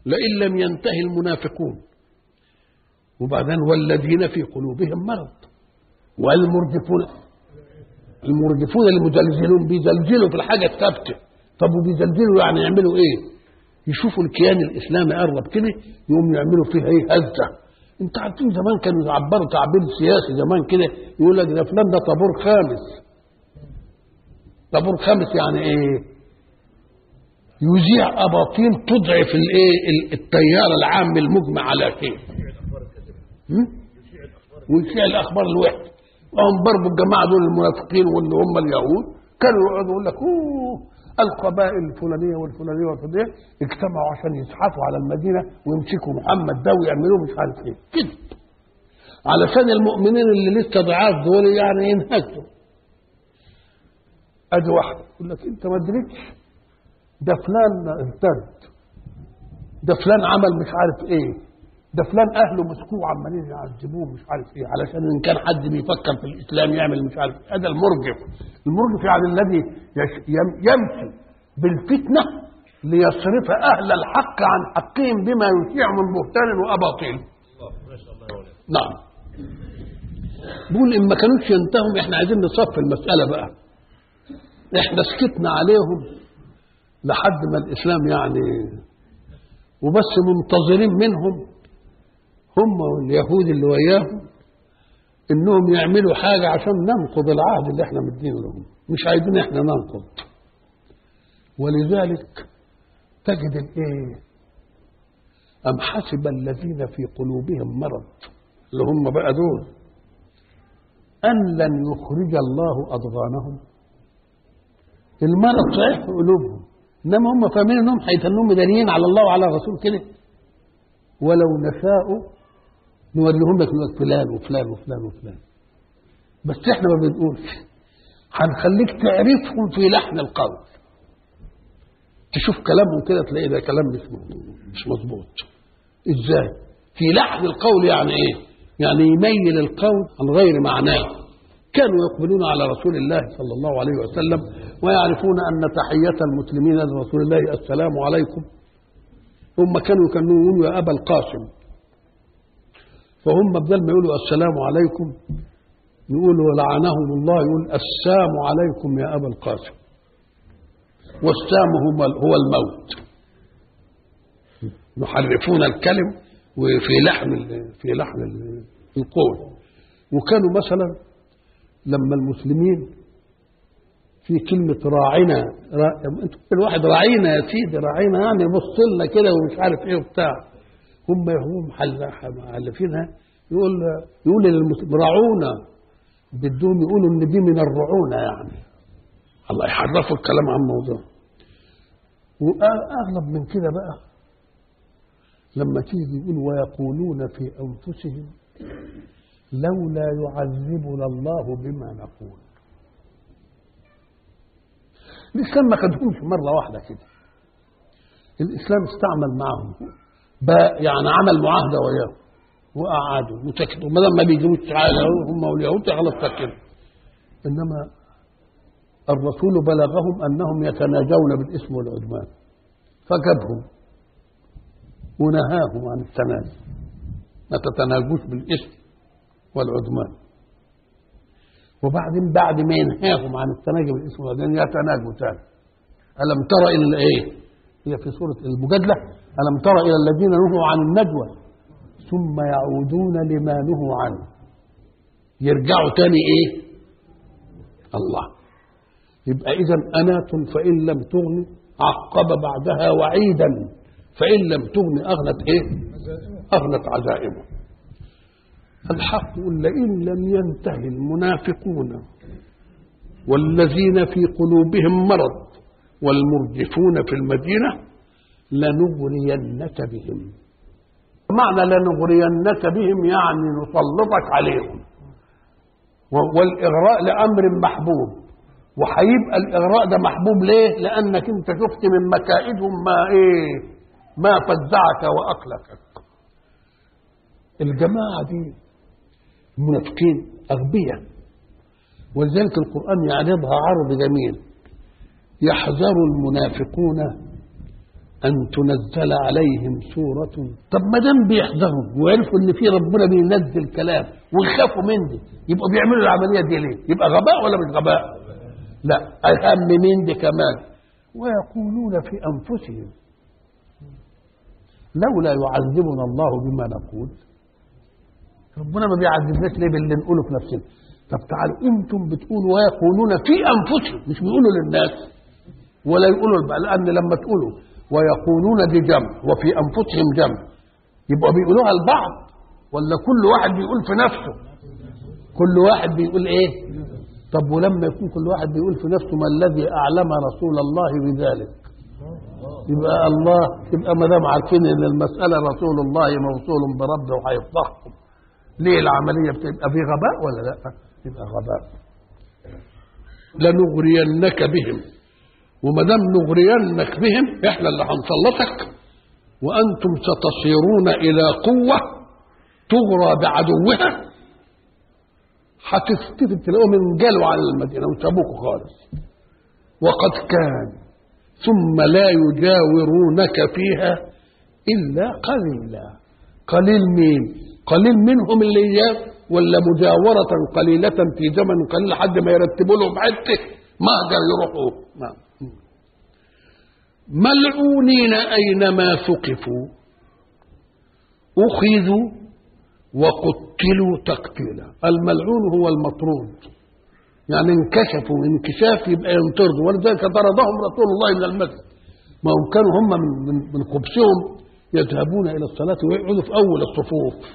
لئن لم ينتهي المنافقون وبعدين والذين في قلوبهم مرض والمرجفون المرجفون المزلزلون بيزلزلوا في الحاجه الثابته طب وبيزلزلوا يعني يعملوا ايه؟ يشوفوا الكيان الاسلامي قرب كده يقوم يعملوا فيه ايه هزه انت عارفين زمان كانوا يعبروا تعبير سياسي زمان كده يقول لك ده فلان ده طابور خامس طابور خامس يعني ايه؟ يذيع اباطيل تضعف الايه التيار العام المجمع على شيء ويشيع الاخبار الوحده وهم برضه الجماعه دول المنافقين واللي هم اليهود كانوا يقعدوا يقول لك اوه القبائل الفلانيه والفلانيه والفلانيه اجتمعوا عشان يزحفوا على المدينه ويمسكوا محمد ده ويعملوه مش عارف ايه كده علشان المؤمنين اللي لسه ضعاف دول يعني ينهزوا ادي واحده يقول لك انت ما ادركش ده فلان ارتد ده فلان عمل مش عارف ايه ده فلان اهله مسكوه عمالين يعذبوه مش عارف ايه علشان ان كان حد بيفكر في الاسلام يعمل مش عارف ايه هذا المرجف المرجف يعني الذي يش- يم- يمشي بالفتنه ليصرف اهل الحق عن حقهم بما يشيع من بهتان واباطيل نعم بقول ان ما كانوش ينتهوا احنا عايزين نصفي المساله بقى احنا سكتنا عليهم لحد ما الاسلام يعني وبس منتظرين منهم هم واليهود اللي وياهم انهم يعملوا حاجه عشان ننقض العهد اللي احنا مدينه لهم مش عايزين احنا ننقض ولذلك تجد الايه ام حسب الذين في قلوبهم مرض اللي هم بقى دول ان لن يخرج الله اضغانهم المرض صحيح في قلوبهم انما هم فاهمين انهم هيتنوا مدنيين على الله وعلى الرسول كده ولو نشاء نوريهم لك نقول لك فلان وفلان وفلان وفلان بس احنا ما بنقولش هنخليك تعرفهم في لحن القول تشوف كلامهم كده تلاقي ده كلام مش مظبوط مش مظبوط ازاي في لحن القول يعني ايه يعني يميل القول عن غير معناه كانوا يقبلون على رسول الله صلى الله عليه وسلم ويعرفون ان تحيه المسلمين لرسول الله السلام عليكم هم كانوا كانوا يقولوا يا ابا القاسم فهم بدل ما يقولوا السلام عليكم يقولوا لعنهم الله يقول السام عليكم يا ابا القاسم والسام هو هو الموت يحرفون الكلم وفي لحن ال- في لحن ال- القول وكانوا مثلا لما المسلمين في كلمة راعنا را... انتوا الواحد راعينا يا سيدي راعينا يعني يبص لنا كده ومش عارف ايه وبتاع هم هم محلفينها يقول يقول للمسلمين راعونا بدهم يقولوا ان دي من الرعونه يعني الله يحرفوا الكلام عن موضوع واغلب من كده بقى لما تيجي يقول ويقولون في انفسهم لولا يعذبنا الله بما نقول الاسلام ما خدهمش مره واحده كده الاسلام استعمل معهم بقى يعني عمل معاهده وياهم وقعدوا وسكتوا ما دام ما بيجيبوش تعالى هم واليهود خلاص سكتوا انما الرسول بلغهم انهم يتناجون بالاثم والعدوان فجابهم ونهاهم عن التناجي ما تتناجوش بالاثم والعدوان وبعدين بعد ما ينهاهم عن التناجي بالاثم والعدوان يتناجوا تاني الم تر الى ايه؟ هي في سوره المجادله الم تر الى الذين نهوا عن النجوى ثم يعودون لما نهوا عنه يرجعوا تاني ايه الله يبقى اذا انات فان لم تغن عقب بعدها وعيدا فان لم تغن اغنت ايه اغنت عزائمه الحق يقول لئن لم ينتهي المنافقون والذين في قلوبهم مرض والمرجفون في المدينه لنغرينك بهم معنى لنغرينك بهم يعني نسلطك عليهم والاغراء لامر محبوب وهيبقى الاغراء ده محبوب ليه لانك انت شفت من مكائدهم ما ايه ما فزعك واقلقك الجماعه دي المنافقين اغبياء ولذلك القران يعرضها عرض جميل يحذر المنافقون أن تنزل عليهم سورة طب ما دام بيحضروا وعرفوا إن في ربنا بينزل كلام ويخافوا من دي يبقوا بيعملوا العملية دي ليه؟ يبقى غباء ولا مش غباء؟ لا أهم من دي كمان ويقولون في أنفسهم لولا يعذبنا الله بما نقول ربنا ما بيعذبناش ليه باللي نقوله في نفسنا طب تعالوا انتم بتقولوا ويقولون في انفسهم مش بيقولوا للناس ولا يقولوا بقى لان لما تقولوا ويقولون دي جمع وفي انفسهم جمع يبقى بيقولوها البعض ولا كل واحد بيقول في نفسه كل واحد بيقول ايه طب ولما يكون كل واحد بيقول في نفسه ما الذي اعلم رسول الله بذلك يبقى الله يبقى ما دام عارفين ان المساله رسول الله موصول بربه وهيفضحكم ليه العمليه بتبقى في غباء ولا لا؟ يبقى غباء لنغرينك بهم وما دام نغرينك بهم احنا اللي هنسلطك وانتم ستصيرون الى قوه تغرى بعدوها هتفتكر تلاقوهم انجلوا على المدينه وسابوكوا خالص وقد كان ثم لا يجاورونك فيها الا قليلا قليل مين قليل منهم اللي جاب ولا مجاورة قليلة في زمن قليل لحد ما يرتبوا لهم حته مهجر يروحوا نعم ملعونين أينما ثقفوا أخذوا وقتلوا تقتيلا الملعون هو المطرود يعني انكشفوا انكشاف يبقى ينطردوا ولذلك طردهم رسول الله من المسجد ما هم كانوا هم من, من, من خبثهم يذهبون الى الصلاه ويقعدوا في اول الصفوف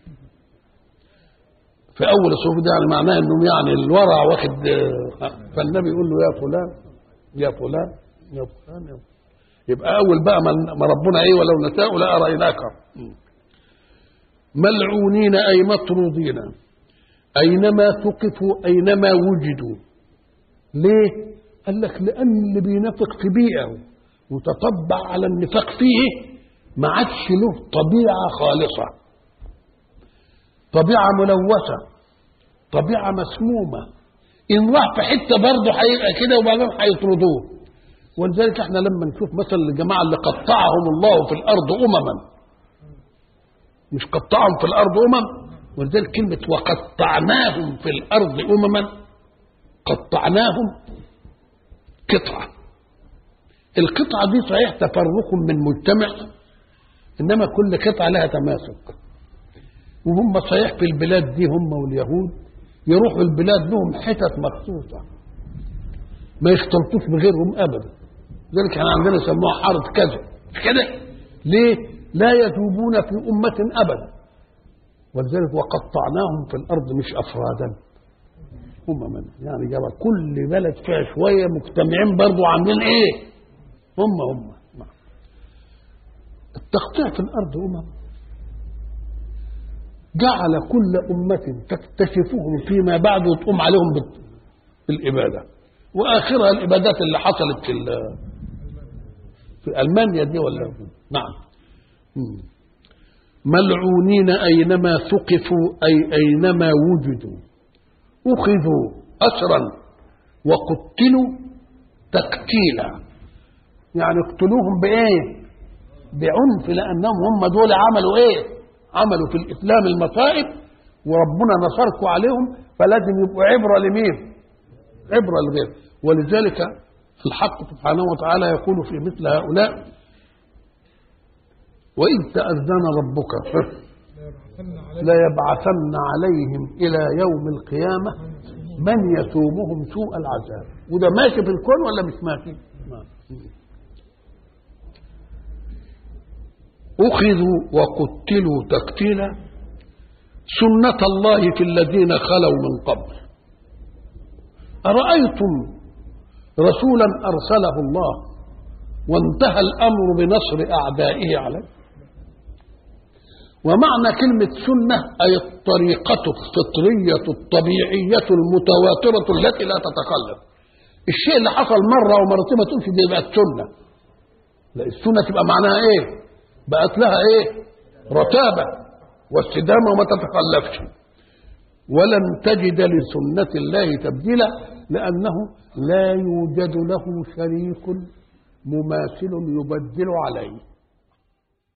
في اول الصفوف ده يعني معناه انهم يعني الورع واخد فالنبي يقول له يا فلان يا فلان يا فلان يا فلان يبقى اول بقى ما ربنا ايه ولو نشاء لاريناك ملعونين اي مطرودين اينما ثقفوا اينما وجدوا ليه قال لك لان اللي بينافق في بيئه وتطبع على النفاق فيه ما عادش له طبيعه خالصه طبيعه ملوثه طبيعه مسمومه ان راح في حته برضه هيبقى كده وبعدين هيطردوه ولذلك احنا لما نشوف مثلا الجماعه اللي قطعهم الله في الارض امما مش قطعهم في الارض امم ولذلك كلمه وقطعناهم في الارض امما قطعناهم قطعه القطعه دي صحيح تفرق من مجتمع انما كل قطعه لها تماسك وهم صحيح في البلاد دي هم واليهود يروحوا البلاد لهم حتت مخصوصه ما يختلطوش بغيرهم ابدا لذلك احنا عندنا يسموها حاره كذا مش كده ليه لا يذوبون في أمة أبدا ولذلك وقطعناهم في الأرض مش أفرادا أمما يعني جاب كل بلد فيها شوية مجتمعين برضو عاملين إيه هم هم التقطيع في الأرض أمم جعل كل أمة تكتشفهم فيما بعد وتقوم عليهم بالإبادة وآخرها الإبادات اللي حصلت في في ألمانيا دي ولا نعم ملعونين أينما ثقفوا أي أينما وجدوا أخذوا أسرا وقتلوا تقتيلا يعني اقتلوهم بإيه بعنف لأنهم هم دول عملوا إيه عملوا في الإسلام المصائب وربنا نصركم عليهم فلازم يبقوا عبرة لمين عبرة لغير ولذلك الحق سبحانه وتعالى يقول في مثل هؤلاء وإذ تأذن ربك لا يبعثن عليهم إلى يوم القيامة من يسومهم سوء العذاب وده ماشي في الكون ولا مش ماشي أخذوا وقتلوا تقتيلا سنة الله في الذين خلوا من قبل أرأيتم رسولا أرسله الله وانتهى الأمر بنصر أعدائه عليه ومعنى كلمة سنة أي الطريقة الفطرية الطبيعية المتواترة التي لا تتقلب الشيء اللي حصل مرة ومرتين ما تقولش دي بقت سنة لا السنة تبقى معناها إيه بقت لها إيه رتابة واستدامة وما تتخلفش ولن تجد لسنة الله تبديلا لأنه لا يوجد له شريك مماثل يبدل عليه